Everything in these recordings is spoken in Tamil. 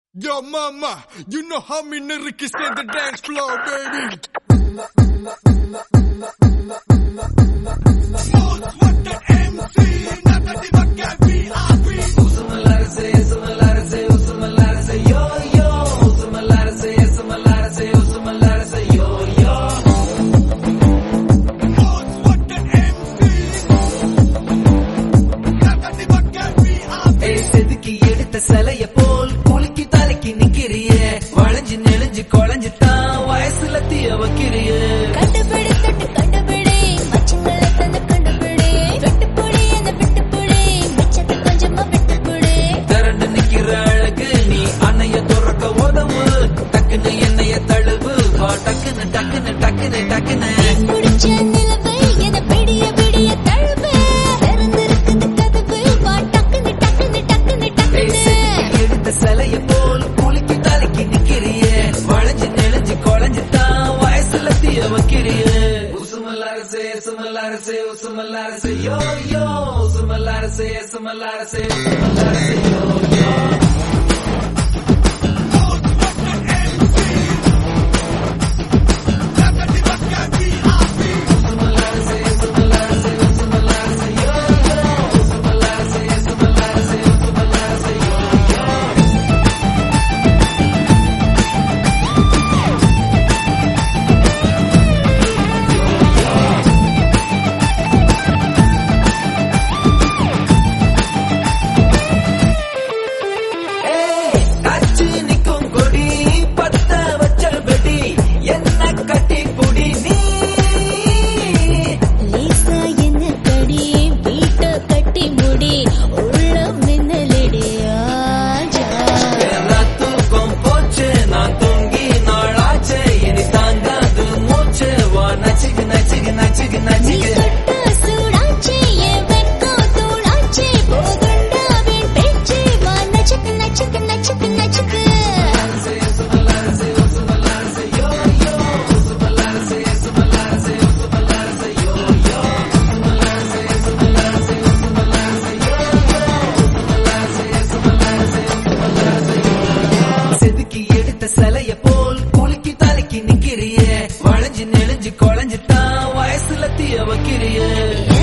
Yo, mama, you know how me niggas in the dance floor, baby. Most wanted MC, not a diva VIP. Most wanted MC, not a diva VIP. ஏய், செதுக்கி எடுத்த சிலைய போல் குலுக்கி தலைக்கு நிக்கிறியே வளைஞ்சு நெளிஞ்சு குழஞ்சு தான் வயசுல தீய வைக்கிறியே கண்டுபிடி தொட்டு கண்டுபிடி மச்சங்களை தந்து கண்டுபிடி வெட்டுப்புடி என்ன விட்டுப்புடி மிச்சத்தை கொஞ்சமா விட்டுப்புடி திரண்டு நிக்கிற அழகு நீ அன்னைய துறக்க உதவு டக்குன்னு என்னைய தழுவு வா டக்குன்னு டக்குன்னு டக்குன்னு டக்குன்னு பிடிச்ச நிலவு என பிடிய பிடிய தழுவு திறந்திருக்குது கதவு வா டக்குன்னு டக்குன்னு டக்குன்னு ஏய், டக்குன்னு செதுக்கி எடுத்த சிலைய போல் குலுக்கி தலைக்கு நிக்கிறியே வளைஞ்சு நெளிஞ்சு குழஞ்சு தான் வயசுல தீய வைக்கிறியே உசுமல்லாரசே சுமல்லாரசே உசுமல்லாரசே யோ யோ உசுமல்லாரசே சுமல்லாரசே உசுமல்லாரசே யோ யோ ஏய், காய்ச்சி நிக்கும் கொடி பத்த வச்ச வெடி என்ன கட்டி புடி நீ லேசா என்ன கடி வீட்ட கட்டி முடி உள்ள மின்னலடி ஆஜா எல்லா தூக்கம் போச்சு நான் தூங்கி நாளாச்சு இனி தாங்காது மூச்சு வா நச்சுக்கு நச்சுக்கு நச்சுக்கு நீ நச்சுக்கு தொட்ட சூடாச்சி என் வெக்கம் தூளாச்சி போகுண்டாவின் பேச்சு வா நச்சுக்கு நச்சுக்கு நச்சுக்கு நச்சுக்கு செதுக்கி எடுத்த சிலைய போல் குலுக்கி தலைக்கு நிக்கிறியே வளைஞ்சு நெளிஞ்சு குழஞ்சு தான் வயசுல தீய வைக்கிறியே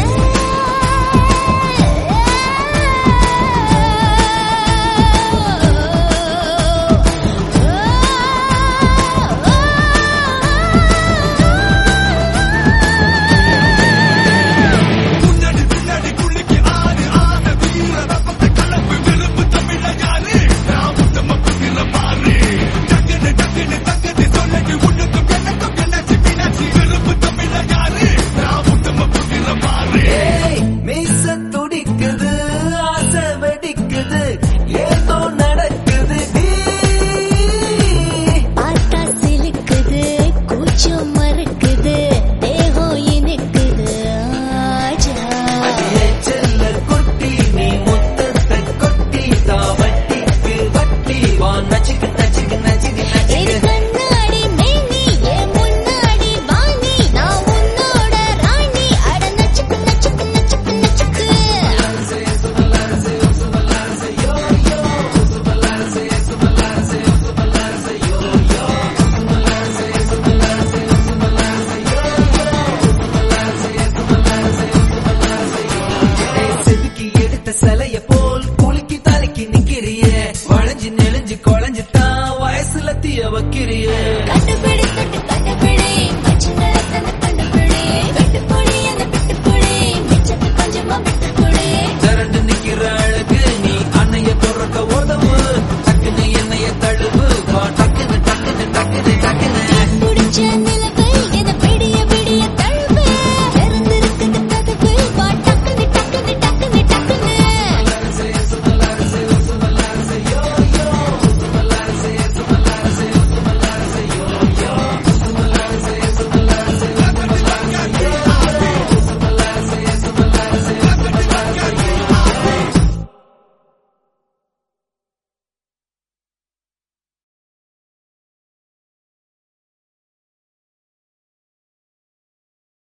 முன்னாடி பின்னாடி குளிக்கு ஆறு ஆன வீர ரப்பத்தை கலப்பு விரும்பு தமிழ யாரு நான் முத்தம குதிர பாரு டக்குனு டக்குனு தக்குனு சொல்லட்டு உனக்கும் எனக்கும் என்னாச்சு மீனாட்சி விரும்பு தமிழ யாரு நான் முத்தம குதிர பாரு ஏய், மீச துடிக்குது ஆசை வெடிக்குது ஏதோ நடக்குது டீ. பார்த்தா சிலுக்குது கூச்சம் மறுக்குது தேகம் இனிக்குது ஆஜா அடியே செல்ல குட்டி நீ முத்தத்தை கொட்டி தான் வட்டிக்கு வட்டி வா நச்சுக்கு நச்சுக்கு நச்சுக்கு என் நச்சுக்கு கண்ணாடி மேனி என் முன்னாடி வாணி நான் உன்னோட ராணி அட நச்சுக்கு நச்சுக்கு நச்சுக்கு நச்சுக்கு ஏய், செதுக்கி எடுத்த சிலைய போல் குலுக்கி தலைக்கு நிக்கிறியே வளைஞ்சு நெளிஞ்சு குழஞ்சு தான் வயசுல தீய வைக்கிறியே கண்டுபிடி